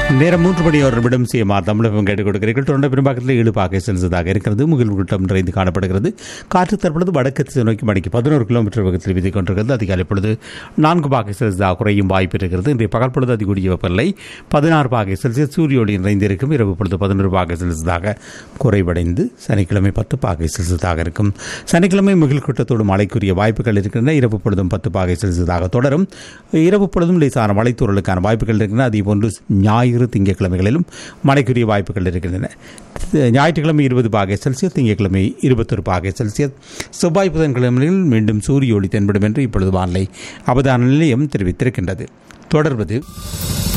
நேரம் மூன்று மணி ஒரு நிமிடம் சிஎம்ஆர் தமிழகம் கேட்டுக் கொடுக்கிறீர்கள் தொடர்ந்து பெரும்பாக்கத்தில் ஏழு பாகை செல்சியதாக இருக்கிறது முகில் கூட்டம் நிறைந்து காணப்படுகிறது காற்று தற்பொழுது வடக்கு திசை நோக்கி மணிக்கு பதினோரு கிலோமீட்டர் வேகத்தில் வீசிக் கொண்டிருக்கிறது அதிகாலை பொழுது நான்கு பாகை செல்சியஸாக குறையும் வாய்ப்பு இருக்கிறது இன்றைய பகல் பொழுது அதிகூடிய வெப்பநிலை பதினாறு பாகை செல்சியஸ் சூரிய ஒளி நிறைந்திருக்கும் இரவு பொழுது பதினொரு பாகை செல்சியஸாக குறைவடைந்து சனிக்கிழமை பத்து பாகை செல்சியஸாக இருக்கும் சனிக்கிழமை முகில் கூட்டத்தோடு மழைக்குரிய வாய்ப்புகள் இருக்கின்றன இரவு பொழுதும் பத்து பாகை செல்சியஸாக தொடரும் இரவு பொழுதும் லேசான மழைத்தூரலுக்கான வாய்ப்புகள் இருக்கின்றன அதே போன்று ஞாயிறு திங்கட்கிழமைகளிலும் மழைக்குரிய வாய்ப்புகள் இருக்கின்றன ஞாயிற்றுக்கிழமை இருபது பாகை செல்சியஸ் திங்கட்கிழமை இருபத்தொரு பாகை செல்சியஸ் செவ்வாய் புதன்கிழமைகளில் மீண்டும் சூரிய ஒளி தென்படும் என்று இப்பொழுது வானிலை அவதான நிலையம் தெரிவித்திருக்கின்றது தொடர்வது